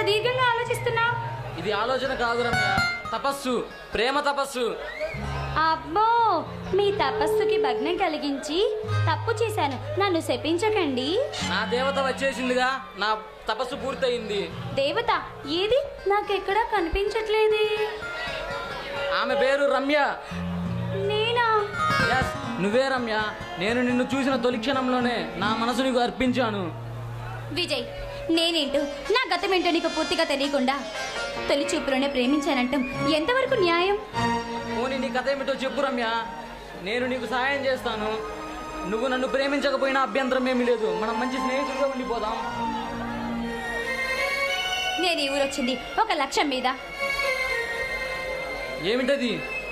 దీర్ఘంగా ఆలోచిస్తున్నావు ఇది ఆలోచన కాదు రమ్య తపస్సు ప్రేమ తపస్సు అబ్బో మీ తపస్సుకి భగ్నం కలిగించి తప్పు చేశాను నన్ను శపించకండి నా దేవత వచ్చేసిందిగా నా తపస్సు పూర్తయింది దేవత ఏది నాకెక్కడా కనిపించట్లేదే ఆమె పేరు రమ్య నేనా ఎస్ నువ్వే రమ్య నేను నిన్ను చూసిన తొలి క్షణంలోనే నా మనసు నీకు అర్పించాను విజయ్ నేనేంటో నా గతమేంటో నీకు పూర్తిగా తెలియకుండా తొలి చూపులోనే ప్రేమించానంటాం ఎంతవరకు న్యాయం పోనీ నీ కథ ఏమిటో చెప్పు రమ్య నేను నీకు సహాయం చేస్తాను నువ్వు నన్ను ప్రేమించకపోయినా అభ్యంతరం ఏమీ లేదు మనం మంచి స్నేహితులుగా ఉండిపోదాం నేను ఈ ఊరొచ్చింది ఒక లక్ష్యం మీద ఏమిటది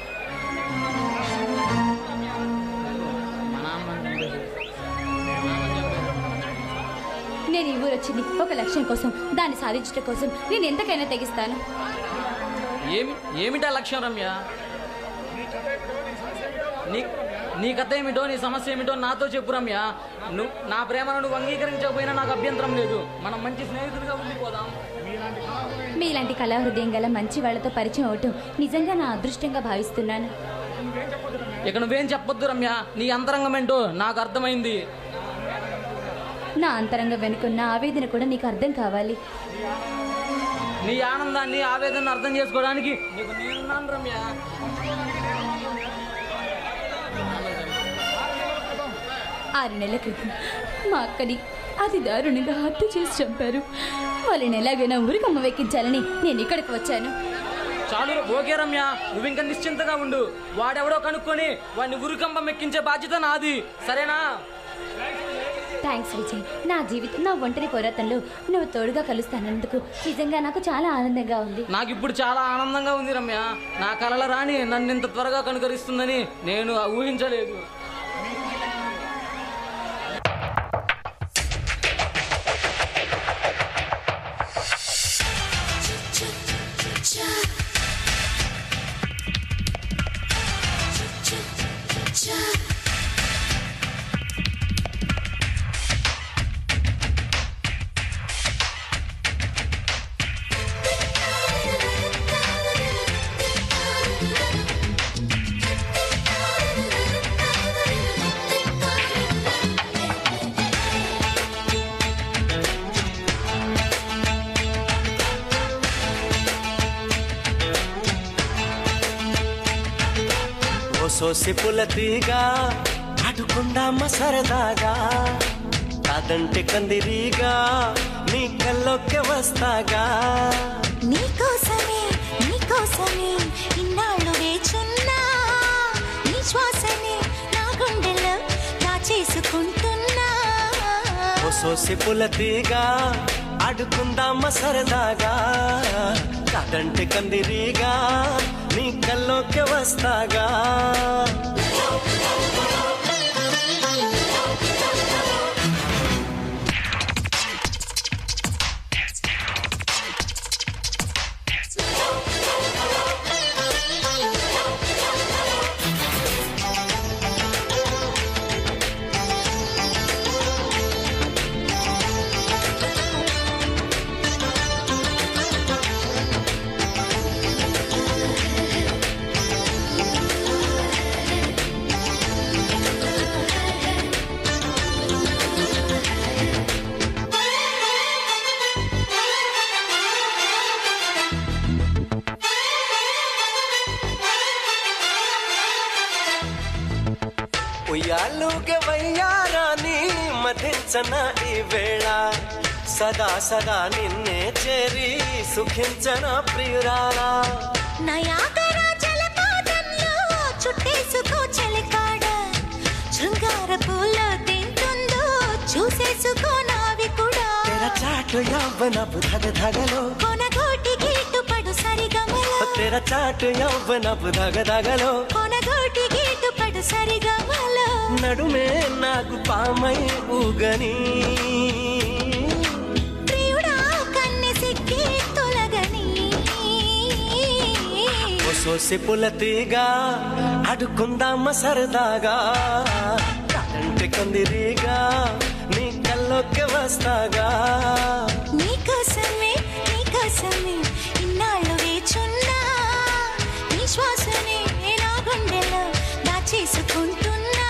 మన అమ్మ అంటే నేను ఈ ఊరొచ్చింది ఒక లక్ష్యం కోసం దాన్ని సాధించడం కోసం నేను ఎంతకైనా తెగిస్తాను ఏమి ఏమిటా లక్ష్యం రమ్య నీ నీ కథ ఏమిటో నీ సమస్య ఏమిటో నాతో చెప్పు రమ్య నువ్వు నా ప్రేమను నువ్వు అంగీకరించకపోయినా నాకు అభ్యంతరం లేదు మనం మంచి స్నేహితులుగా ఉండిపోదాం మీలాంటి కళా హృదయం గల మంచి వాళ్ళతో పరిచయం అవటం నిజంగా నా అదృష్టంగా భావిస్తున్నాను ఇక నువ్వేం చెప్పొద్దు రమ్య నీ అంతరంగం ఏంటో నాకు అర్థమైంది నా అంతరంగం వెనుకున్న ఆవేదన కూడా నీకు అర్థం కావాలి నీ ఆనందాన్ని ఆవేదన అర్థం చేసుకోవడానికి నీకు నేనున్నాను రమ్య ఆరు నెలల క్రితం మా అక్కని అతి దారుణంగా హత్య చేసి చంపారు వాళ్ళని ఎలాగైనా ఊరికమ్మ వెక్కించాలని నేను ఇక్కడికి వచ్చాను చాలు ఓకే రమ్య నువ్వు ఇంకా నిశ్చింతగా ఉండు వాడెవడో కనుక్కొని వాడిని ఉరికంబం ఎక్కించే బాధ్యత నాది సరేనా థ్యాంక్స్ విజయ్ నా జీవితం నా ఒంటరి పోరాటంలో నువ్వు తోడుగా కలుస్తానందుకు నిజంగా నాకు చాలా ఆనందంగా ఉంది నాకు ఇప్పుడు చాలా ఆనందంగా ఉంది రమ్య నా కలల రాణి నన్ను ఇంత త్వరగా కనుకరిస్తుందని నేను ఊహించలేదు ఓ సోసి పులతీగా ఆడుకుందామ సరదాగా కాదంటే కందిరీగా నీ కల్లోకి వస్తాగా నీకోసమే నీకోసమే ఇన్నాళ్ళు వేచున్నా నీ శ్వాసనే నా గుండెలో దాచేసుకుంటున్నా ఓ సోసి పులతీగా ఆడుకుందామ సరదాగా కాదంటే కందిరీగా నీ కల్లోకి వస్తాగా ఉయ్యాలుగే వయ్యారాని మధించన ఈ వేళ సదా సదా నిన్నే చేరి సుఖించన ప్రియురాలా నయాగర జలపాతంలో చుట్టేసుకో చలికాడ శృంగార పూల్లో తింటుందో చూసేసుకో నావి కూడా తెర చాటు యవ్వనపు ధగ ధగలో కొనగోటి గీటు పడు సరిగమలో తెర చాటు యవ్వనపు ధగ ధగలో కొనగోటి గీటు పడు సరిగమలో నడుమే నాకు పామై ఊగని ప్రియుడా కన్నె సిక్కి తొలగని ఓ సోసి పులతీగా అడుకుందామ సరదాగా అంటే కందిరీగా నీ కల్లోకి వస్తాగా నీకోసమే నీకోసమే నీకోసమే ఇన్నాళ్ళు వేచున్నా నీ శ్వాసనే నా గుండెలో దాచేసుకుంటున్నా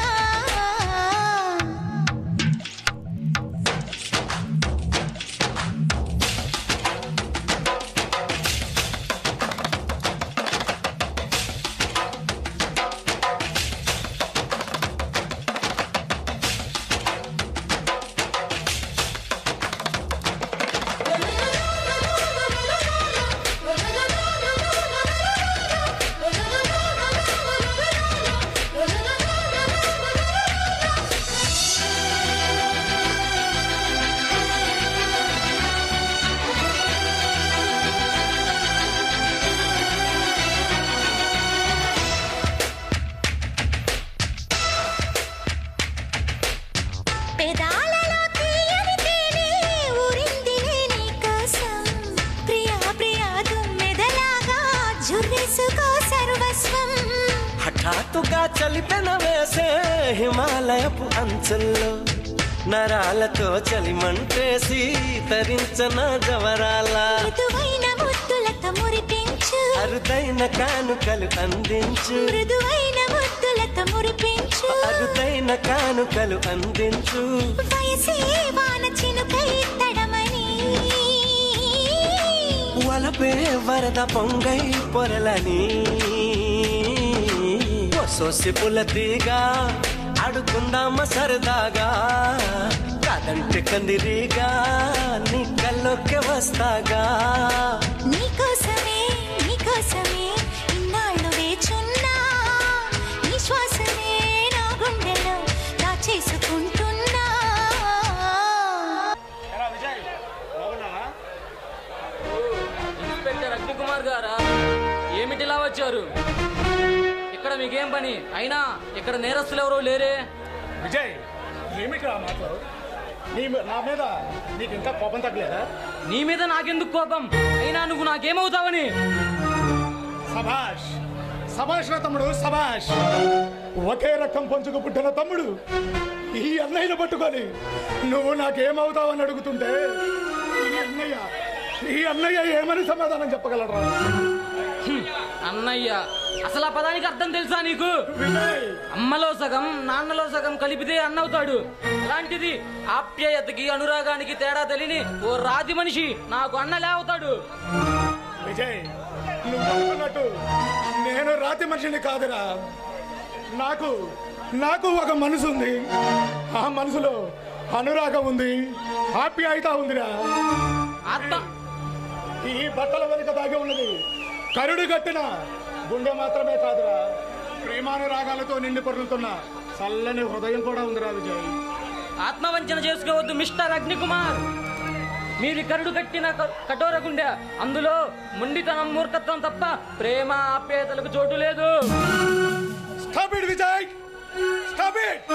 పెదాలలో తీయని తేనె ఊరిందిలే నీకోసం. ప్రియా ప్రియా తుమ్మెదలాగా జుర్రేసుకో సర్వస్వం. హఠాత్తుగా చలిపెన వేసే హిమాలయపు అంచుల్లో నరాలతో చలిమంటేసి తరించన జవరాల మృదువైన ముద్దులతో మురిపించు అరుదైన కానుకలు అందించు మృదువైన ముద్దులతో మురిపించు అరుదైన కానుకలు అందించు వయసే వాన చినుకై తడమని వలపే వరద పొంగై పొరలని సోసి పులతీగా ఆడుకుందామ సరదాగా కాదంటే కందిరీగా నీ కల్లోకి వస్తాగా నీకోసమే నీకోసమే ఇన్నాళ్ళు వేచున్నా నీ శ్వాసనే నా గుండెలో దాచేసుకుంటున్నా ఇన్స్పెక్టర్ అగ్నికుమార్ గారా ఏమిటిలా వచ్చారు ఇక్కడ మీకేం పని అయినా ఇక్కడ నేరస్తులు ఎవరూ లేరే విజయ్ ఏమిటి ఆ మాటలు నీ నా మీద నీకు ఇంకా కోపం తగ్గలేదా నీ మీద నాకెందుకు కోపం అయినా నువ్వు నాకేమవుతావని సభాష్ సభాష్ రా తమ్ముడు సభాష్ ఒకే రక్తం పంచుకు పుట్టిన తమ్ముడు ఈ అన్నయ్యను పట్టుకొని నువ్వు నాకేమవుతావని అడుగుతుంటే ఈ అన్నయ్య ఈ అన్నయ్య ఏమని సమాధానం చెప్పగలరా అన్నయ్య అసలు ఆ పదానికి అర్థం తెలుసా నీకు విజయ్ అమ్మలో సగం నాన్నలో సగం కలిపితే అన్నవుతాడు అలాంటిది ఆప్యాయతకి అనురాగానికి తేడా తెలియని ఓ రాతి మనిషి నాకు అన్నలే అవుతాడు విజయ్ నువ్వు అనుకున్నట్టు నేను రాతి మనిషిని కాదురా నాకు నాకు ఒక మనసు ఉంది ఆ మనసులో అనురాగం ఉంది ఆప్యాయత ఉందిరా ఆత్మ ఈ బట్టల వెనుక దాగి ఉన్నది కరుడు కట్టిన గుండె మాత్రమే కాదురా ప్రేమానురాగాలతో నిండి పొరులుతున్న చల్లని హృదయం కూడా ఉందిరా విజయ్ ఆత్మవంచన చేసుకోవద్దు మిస్టర్ అగ్నికుమార్ మీరు కరుడు కట్టిన క- కఠోర గుండె అందులో ముండితనం మూర్ఖత్వం తప్ప ప్రేమ ఆప్యాయతలకు చోటు లేదు stop it Vijay stop it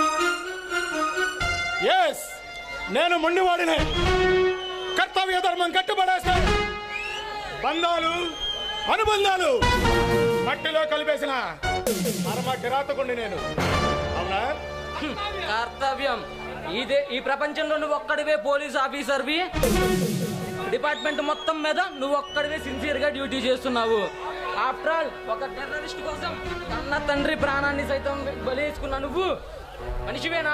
yes నేను మొండివాడినే కర్తవ్య ధర్మం కట్టుబడేస్తాను బంధాలు అనుబంధాలు మట్టిలో కలిపేసిన పరమ కిరాతకుండి నేను అవునా హ్మ్, కర్తవ్యం ఇదే ఈ ప్రపంచంలో నువ్వు ఒక్కడివే పోలీస్ ఆఫీసర్వి డిపార్ట్మెంట్ మొత్తం మీద నువ్వు ఒక్కడివే సిన్సియర్ గా డ్యూటీ చేస్తున్నావు ఆఫ్టర్ ఆల్ ఒక టెర్రరిస్ట్ కోసం అన్న తండ్రి ప్రాణాన్ని సైతం బలేసుకున్నా నువ్వు మనిషివేనా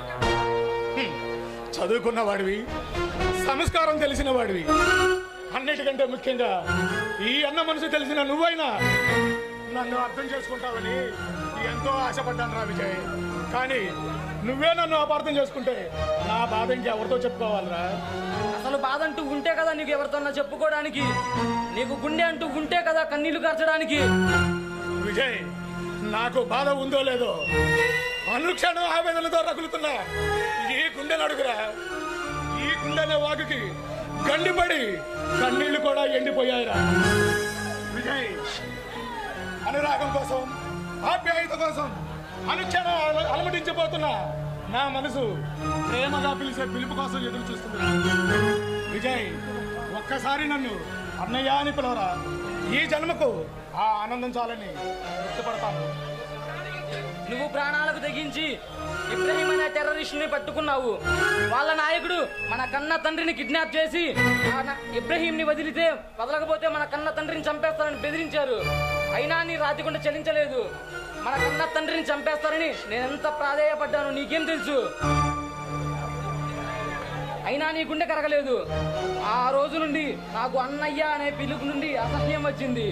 చదువుకున్న వాడివి సంస్కారం తెలిసిన వాడివి అన్నిటికంటే ముఖ్యంగా ఈ అన్న మనసు తెలిసిన నువ్వైనా నన్ను అర్థం చేసుకుంటావని ఎంతో ఆశపడ్డాను రా విజయ్ కానీ నువ్వే నన్ను అపార్థం చేసుకుంటే నా బాధ ఇంకెవరితో చెప్పుకోవాలిరా అసలు బాధ అంటూ ఉంటే కదా నీకు ఎవరితోన్నా చెప్పుకోవడానికి నీకు గుండె అంటూ ఉంటే కదా కన్నీళ్లు కార్చడానికి విజయ్ నాకు బాధ ఉందో లేదో అనుక్షణం ఆవేదనతో రగులుతున్నా ఈ గుండె నడుగురా ఈ గుండెనే వాగుకి గండిపడి కన్నీళ్లు కూడా ఎండిపోయాయిరా విజయ్ అనురాగం కోసం ఆప్యాయత కోసం అనుక్షణం అల- అలమటించిపోతున్నా నా మనసు ప్రేమగా పిలిచే పిలుపు కోసం ఎదురు చూస్తుంది విజయ్ ఒక్కసారి నన్ను అన్నయ్య అని పిలవరా ఈ జన్మకు ఆ ఆనందం చాలని గుర్తుపడతాను నువ్వు ప్రాణాలకు తెగించి ఇబ్రహీం అనే టెర్రరిస్ట్ ని పట్టుకున్నావు వాళ్ళ నాయకుడు మన కన్న తండ్రిని కిడ్నాప్ చేసి ఆ న- ఇబ్రహీం ని వదిలితే వదలకపోతే మన కన్న తండ్రిని చంపేస్తారని బెదిరించారు అయినా నీ రాతికుండ చలించలేదు మన కన్న తండ్రిని చంపేస్తారని నేను ఎంత ప్రాధేయపడ్డాను నీకేం తెలుసు అయినా నీ గుండె కరగలేదు ఆ రోజు నుండి నాకు అన్నయ్య అనే పిలుపు నుండి అసహ్యం వచ్చింది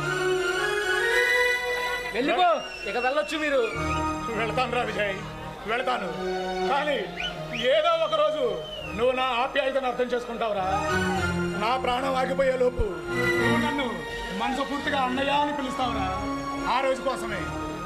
వెళ్ళిపో ఇక వెళ్ళొచ్చు మీరు వెళ్తాను రా విజయ్ వెళ్తాను కానీ ఏదో ఒక రోజు నువ్వు నా ఆప్యాయతను అర్థం చేసుకుంటావురా నా ప్రాణం ఆగిపోయే లోపు నువ్వు నన్ను మనసు పూర్తిగా అన్నయ్య అని పిలుస్తావురా ఆ రోజు కోసమే